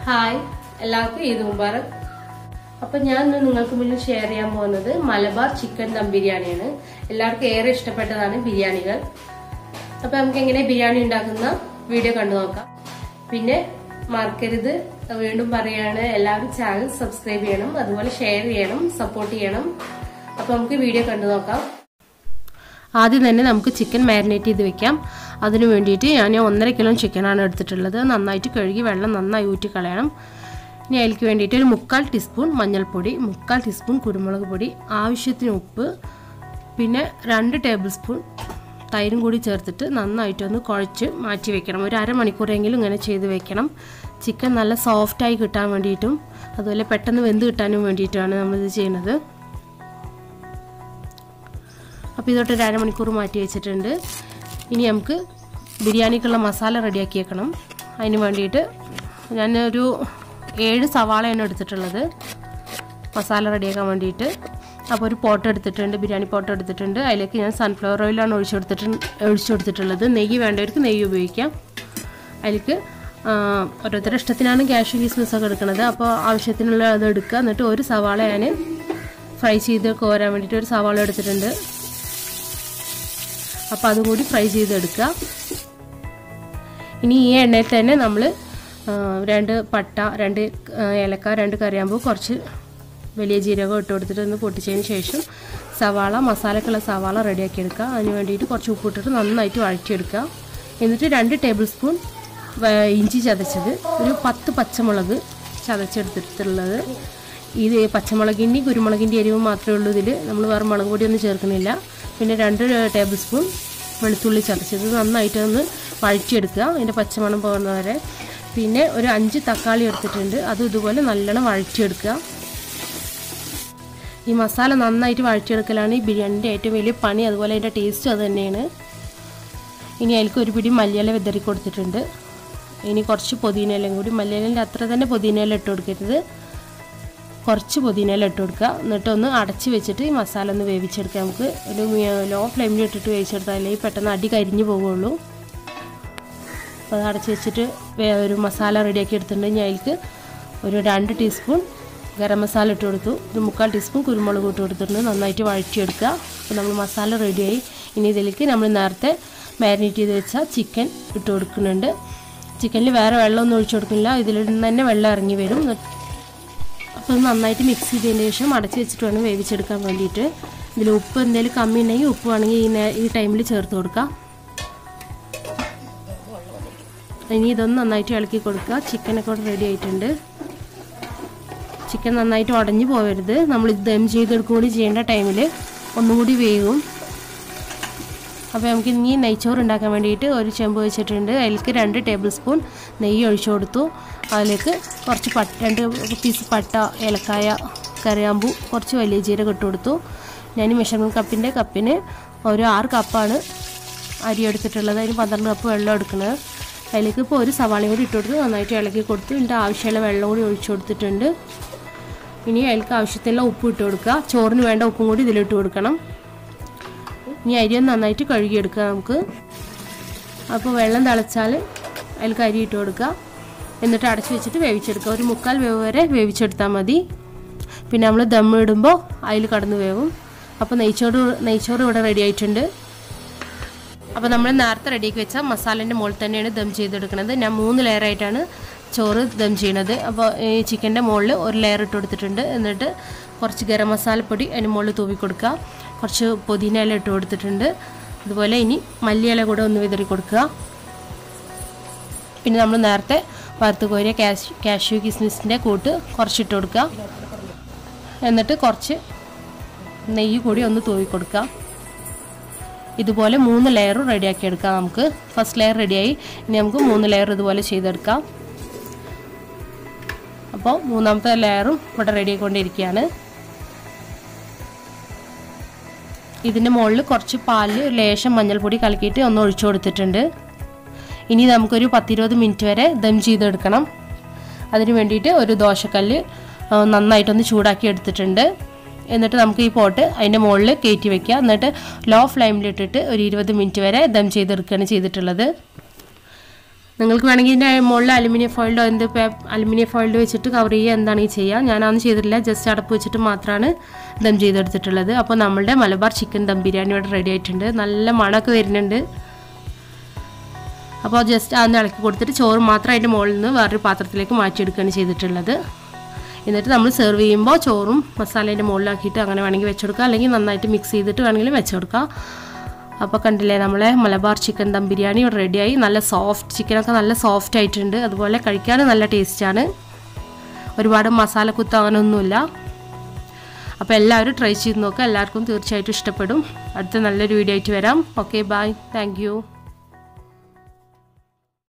hi എല്ലാവർക്കും ഈദ് മുബാറക് അപ്പൊ ഞാൻ ഇന്ന് നിങ്ങൾക്ക് മുന്നിൽ ഷെയർ ചെയ്യാൻ പോകുന്നത് മലബാർ ചിക്കൻ ദം ബിരിയാണിയാണ് എല്ലാവർക്കും ഏറെ ഇഷ്ടപ്പെട്ടതാണ് ബിരിയാണികൾ അപ്പൊ നമുക്ക് എങ്ങനെ ബിരിയാണി ഉണ്ടാക്കുന്ന വീഡിയോ കണ്ടു നോക്കാം പിന്നെ മറക്കരുത് വീണ്ടും പറയാണ് എല്ലാവരും ചാനൽ സബ്സ്ക്രൈബ് ചെയ്യണം അതുപോലെ ഷെയർ ചെയ്യണം സപ്പോർട്ട് ചെയ്യണം അപ്പൊ നമുക്ക് വീഡിയോ കണ്ടു നോക്കാം ആദ്യം തന്നെ നമുക്ക് ചിക്കൻ മാരിനേറ്റ് ചെയ്ത് വെക്കാം അതിന് വേണ്ടിയിട്ട് ഞാൻ ഒന്നര കിലോ ചിക്കനാണ് എടുത്തിട്ടുള്ളത് നന്നായിട്ട് കഴുകി വെള്ളം നന്നായി ഊറ്റി കളയണം ഇനി അതിലേക്ക് വേണ്ടിയിട്ട് ഒരു മുക്കാൽ ടീസ്പൂൺ മഞ്ഞൾപ്പൊടി മുക്കാൽ ടീസ്പൂൺ കുരുമുളക് പൊടി ആവശ്യത്തിന് ഉപ്പ് പിന്നെ രണ്ട് ടേബിൾ സ്പൂൺ തൈരും കൂടി ചേർത്തിട്ട് നന്നായിട്ടൊന്ന് കുഴച്ച് മാറ്റി വെക്കണം ഒരു അരമണിക്കൂറെങ്കിലും ഇങ്ങനെ ചെയ്ത് വെക്കണം ചിക്കൻ നല്ല സോഫ്റ്റായി കിട്ടാൻ വേണ്ടിയിട്ടും അതുപോലെ പെട്ടെന്ന് വെന്ത് കിട്ടാനും വേണ്ടിയിട്ടുമാണ് നമ്മളിത് ചെയ്യുന്നത് അപ്പോൾ ഇതൊട്ട് ഒരു അരമണിക്കൂർ മാറ്റി വെച്ചിട്ടുണ്ട് ഇനി നമുക്ക് ബിരിയാണിക്കുള്ള മസാല റെഡിയാക്കി വെക്കണം അതിന് വേണ്ടിയിട്ട് ഞാനൊരു ഏഴ് സവാളയാണ് എടുത്തിട്ടുള്ളത് മസാല റെഡിയാക്കാൻ വേണ്ടിയിട്ട് അപ്പോൾ ഒരു പോട്ട് എടുത്തിട്ടുണ്ട് ബിരിയാണി പോട്ട് എടുത്തിട്ടുണ്ട് അതിലേക്ക് ഞാൻ സൺഫ്ലവർ ഓയിലാണ് ഒഴിച്ചു കൊടുത്തിട്ട് ഒഴിച്ചു കൊടുത്തിട്ടുള്ളത് നെയ്യ് വേണ്ടവർക്ക് നെയ്യ് ഉപയോഗിക്കാം അതിലേക്ക് ഓരോരുത്തരുടെ ഇഷ്ടത്തിനാണ് ക്യാഷ് കിസ്മിസ് ഒക്കെ എടുക്കുന്നത് അപ്പോൾ ആവശ്യത്തിനുള്ള അത് എടുക്കുക എന്നിട്ട് ഒരു സവാള ഞാൻ ഫ്രൈ ചെയ്ത് കോരാൻ വേണ്ടിയിട്ട് ഒരു സവാള എടുത്തിട്ടുണ്ട് അപ്പോൾ അതും കൂടി ഫ്രൈ ചെയ്തെടുക്കുക ഇനി ഈ എണ്ണയിൽ തന്നെ നമ്മൾ രണ്ട് പട്ട രണ്ട് ഏലക്ക രണ്ട് കറിയാമ്പൂ കുറച്ച് വലിയ ജീരകം ഇട്ട് കൊടുത്തിട്ട് ഒന്ന് പൊട്ടിച്ചതിന് ശേഷം സവാള മസാലക്കുള്ള സവാള റെഡിയാക്കി എടുക്കുക അതിന് വേണ്ടിയിട്ട് കുറച്ച് ഉപ്പിട്ടിട്ട് നന്നായിട്ട് വഴറ്റിയെടുക്കുക എന്നിട്ട് രണ്ട് ടേബിൾ സ്പൂൺ ഇഞ്ചി ചതച്ചത് ഒരു പത്ത് പച്ചമുളക് ചതച്ചെടുത്തിട്ടുള്ളത് ഇത് പച്ചമുളകിൻ്റെയും കുരുമുളകിൻ്റെ എരിവ് മാത്രമേ ഉള്ളൂ ഇതിൽ നമ്മൾ വേറെ മുളക് പൊടിയൊന്നും ചേർക്കുന്നില്ല പിന്നെ രണ്ട് ടേബിൾ സ്പൂൺ വെളുത്തുള്ളി ചതച്ചത് നന്നായിട്ട് ഒന്ന് വഴറ്റിയെടുക്കുക അതിൻ്റെ പച്ചമണം പോകുന്ന വരെ പിന്നെ ഒരു അഞ്ച് തക്കാളി എടുത്തിട്ടുണ്ട് അതും ഇതുപോലെ നല്ലോണം വഴറ്റിയെടുക്കുക ഈ മസാല നന്നായിട്ട് വഴറ്റിയെടുക്കലാണ് ഈ ബിരിയാണിൻ്റെ ഏറ്റവും വലിയ പണി അതുപോലെ അതിൻ്റെ ടേസ്റ്റും അത് തന്നെയാണ് ഇനി അതിലേക്ക് ഒരു പിടി മല്ലിയില വിതറി കൊടുത്തിട്ടുണ്ട് ഇനി കുറച്ച് പുതിനയിലും കൂടി മല്ലിയിലിൻ്റെ അത്ര തന്നെ പുതിനയില ഇട്ട് കൊടുക്കരുത് കുറച്ച് പുതിനയില ഇട്ട് കൊടുക്കുക എന്നിട്ട് ഒന്ന് അടച്ച് വെച്ചിട്ട് ഈ മസാല ഒന്ന് വേവിച്ചെടുക്കുക നമുക്ക് ഒരു ലോ ഫ്ലെയിമിൽ ഇട്ടിട്ട് വേവിച്ചെടുത്താൽ അല്ലെങ്കിൽ പെട്ടെന്ന് അടി കരിഞ്ഞു പോകുള്ളൂ അപ്പോൾ അത് അടച്ച് വെച്ചിട്ട് ഒരു മസാല റെഡിയാക്കി എടുത്തിട്ടുണ്ട് ഞാൻ അതിലേക്ക് ഒരു രണ്ട് ടീസ്പൂൺ ഗരം മസാല ഇട്ട് കൊടുത്തു ഒരു മുക്കാൽ ടീസ്പൂൺ കുരുമുളക് ഇട്ട് കൊടുത്തിട്ടുണ്ട് നന്നായിട്ട് വഴറ്റിയെടുക്കുക അപ്പോൾ നമ്മൾ മസാല റെഡിയായി ഇനി ഇതിലേക്ക് നമ്മൾ നേരത്തെ മാരിനേറ്റ് ചെയ്ത് വെച്ച ചിക്കൻ ഇട്ട് കൊടുക്കുന്നുണ്ട് ചിക്കനിൽ വേറെ വെള്ളമൊന്നും ഒഴിച്ചു കൊടുക്കുന്നില്ല ഇതിൽ നിന്ന് തന്നെ വെള്ളം ഇറങ്ങി വരും അപ്പോൾ അത് നന്നായിട്ട് മിക്സ് ചെയ്തതിന് ശേഷം അടച്ച് വെച്ചിട്ട് വേണം വേവിച്ചെടുക്കാൻ വേണ്ടിയിട്ട് ഇതിൽ ഉപ്പ് എന്തെങ്കിലും കമ്മി ഉണ്ടെങ്കിൽ ഉപ്പ് വേണമെങ്കിൽ ഈ ഈ ടൈമിൽ ചേർത്ത് കൊടുക്കാം ഇനി ഇതൊന്ന് നന്നായിട്ട് ഇളക്കി കൊടുക്കുക ചിക്കനൊക്കെ ഇവിടെ റെഡി ആയിട്ടുണ്ട് ചിക്കൻ നന്നായിട്ട് ഉടഞ്ഞു പോകരുത് നമ്മൾ ഇത് ദം ചെയ്തെടുക്കും കൂടി ചെയ്യേണ്ട ടൈമിൽ ഒന്നും കൂടി വേവും അപ്പോൾ നമുക്ക് ഇനി നെയ്ച്ചോറ് ഉണ്ടാക്കാൻ വേണ്ടിയിട്ട് ഒരു ചെമ്പ് വെച്ചിട്ടുണ്ട് അതിലേക്ക് രണ്ട് ടേബിൾ സ്പൂൺ നെയ്യ് ഒഴിച്ചു കൊടുത്തു അതിലേക്ക് കുറച്ച് പട്ട രണ്ട് പീസ് പട്ട ഏലക്കായ കറിയാമ്പൂ കുറച്ച് വലിയ ജീരകം ഇട്ട് കൊടുത്തു ഞാൻ മെഷർമെൻറ്റ് കപ്പിൻ്റെ കപ്പിന് ഒരു ആറ് കപ്പാണ് അരി എടുത്തിട്ടുള്ളത് അതിന് പന്ത്രണ്ട് കപ്പ് വെള്ളം എടുക്കുന്നത് അതിലേക്ക് ഇപ്പോൾ ഒരു സവാളയും കൂടി ഇട്ട് കൊടുത്ത് നന്നായിട്ട് ഇളക്കി കൊടുത്തു ഇതിൻ്റെ ആവശ്യമുള്ള വെള്ളം കൂടി ഒഴിച്ചു കൊടുത്തിട്ടുണ്ട് ഇനി അതിലേക്ക് ആവശ്യത്തിലുള്ള ഉപ്പ് ഇട്ട് കൊടുക്കുക ചോറിന് വേണ്ട ഉപ്പും കൂടി ഇതിലിട്ട് കൊടുക്കണം ഇനി അരി ഒന്ന് നന്നായിട്ട് കഴുകിയെടുക്കുക നമുക്ക് അപ്പോൾ വെള്ളം തിളച്ചാൽ അതിലേക്ക് അരി ഇട്ട് കൊടുക്കുക എന്നിട്ട് അടച്ച് വെച്ചിട്ട് വേവിച്ചെടുക്കുക ഒരു മുക്കാൽ വേവ് വരെ വേവിച്ചെടുത്താൽ മതി പിന്നെ നമ്മൾ ദം ഇടുമ്പോൾ അതിൽ കടന്ന് വേവും അപ്പോൾ നെയ്ച്ചോറ് നെയ്ച്ചോറ് ഇവിടെ റെഡി ആയിട്ടുണ്ട് അപ്പോൾ നമ്മൾ നേരത്തെ റെഡിയാക്കി വെച്ച മസാലേൻ്റെ മുകളിൽ തന്നെയാണ് ദം ചെയ്തെടുക്കുന്നത് ഞാൻ മൂന്ന് ലെയറായിട്ടാണ് ചോറ് ദം ചെയ്യണത് അപ്പോൾ ഈ ചിക്കൻ്റെ മുകളിൽ ഒരു ലെയർ ഇട്ട് കൊടുത്തിട്ടുണ്ട് എന്നിട്ട് കുറച്ച് ഗരം മസാലപ്പൊടി അതിന് മുകളിൽ തൂവി കൊടുക്കുക കുറച്ച് പുതിന ഇല ഇട്ട് കൊടുത്തിട്ടുണ്ട് അതുപോലെ ഇനി മല്ലിയില കൂടെ ഒന്ന് വിതറി കൊടുക്കുക പിന്നെ നമ്മൾ നേരത്തെ വറുത്ത് കോരിയ കാഷ് കാഷ്യൂ കിസ്മിസിൻ്റെ കൂട്ട് കുറച്ചിട്ട് കൊടുക്കുക എന്നിട്ട് കുറച്ച് നെയ്യ് കൂടി ഒന്ന് തൂവി കൊടുക്കുക ഇതുപോലെ മൂന്ന് ലെയറും റെഡിയാക്കി എടുക്കാം നമുക്ക് ഫസ്റ്റ് ലെയർ റെഡിയായി ഇനി നമുക്ക് മൂന്ന് ലെയർ ഇതുപോലെ ചെയ്തെടുക്കാം അപ്പോൾ മൂന്നാമത്തെ ലെയറും ഇവിടെ റെഡി ആയിക്കൊണ്ടിരിക്കുകയാണ് ഇതിൻ്റെ മുകളിൽ കുറച്ച് പാലിൽ ലേശം മഞ്ഞൾപ്പൊടി കലക്കിയിട്ട് ഒന്ന് ഒഴിച്ചു കൊടുത്തിട്ടുണ്ട് ഇനി നമുക്കൊരു പത്തിരുപത് മിനിറ്റ് വരെ ദം ചെയ്തെടുക്കണം അതിന് വേണ്ടിയിട്ട് ഒരു ദോശക്കല്ല് നന്നായിട്ടൊന്ന് ചൂടാക്കി എടുത്തിട്ടുണ്ട് എന്നിട്ട് നമുക്ക് ഈ പോട്ട് അതിൻ്റെ മുകളിൽ കയറ്റി വെക്കുക എന്നിട്ട് ലോ ഫ്ലെയിമിലിട്ടിട്ട് ഒരു ഇരുപത് മിനിറ്റ് വരെ ദം ചെയ്തെടുക്കുകയാണ് ചെയ്തിട്ടുള്ളത് നിങ്ങൾക്ക് വേണമെങ്കിൽ ഇതിൻ്റെ മുകളിൽ അലുമിനിയം ഫോയിൽഡോ എന്ത് അലുമിനിയം ഫോയിൽഡ് വെച്ചിട്ട് കവർ ചെയ്യുക എന്താണ് ഈ ചെയ്യുക ഞാനതൊന്നും ചെയ്തിട്ടില്ല ജസ്റ്റ് അടപ്പ് വെച്ചിട്ട് മാത്രമാണ് ദം ചെയ്തെടുത്തിട്ടുള്ളത് അപ്പോൾ നമ്മളുടെ മലബാർ ചിക്കൻ ദം ബിരിയാണി ഇവിടെ റെഡി ആയിട്ടുണ്ട് നല്ല മണമൊക്കെ വരുന്നുണ്ട് അപ്പോൾ ജസ്റ്റ് അതൊന്ന് ഇളക്കി കൊടുത്തിട്ട് ചോറ് മാത്രം അതിൻ്റെ മുകളിൽ നിന്ന് വേറൊരു പാത്രത്തിലേക്ക് മാറ്റിയെടുക്കുകയാണ് ചെയ്തിട്ടുള്ളത് എന്നിട്ട് നമ്മൾ സെർവ് ചെയ്യുമ്പോൾ ചോറും മസാലേൻ്റെ മുകളിലാക്കിയിട്ട് അങ്ങനെ വേണമെങ്കിൽ വെച്ചെടുക്കുക അല്ലെങ്കിൽ നന്നായിട്ട് മിക്സ് ചെയ്തിട്ട് വേണമെങ്കിലും വെച്ചെടുക്കുക അപ്പോൾ കണ്ടില്ലേ നമ്മളെ മലബാർ ചിക്കൻ ദം ബിരിയാണി ഇവിടെ റെഡിയായി നല്ല സോഫ്റ്റ് ചിക്കനൊക്കെ നല്ല സോഫ്റ്റ് ആയിട്ടുണ്ട് അതുപോലെ കഴിക്കാൻ നല്ല ടേസ്റ്റാണ് ഒരുപാട് മസാല കുത്ത് അങ്ങനെയൊന്നുമില്ല അപ്പോൾ എല്ലാവരും ട്രൈ ചെയ്ത് നോക്കുക എല്ലാവർക്കും തീർച്ചയായിട്ടും ഇഷ്ടപ്പെടും അടുത്ത നല്ലൊരു വീഡിയോ ആയിട്ട് വരാം ഓക്കെ ബൈ താങ്ക്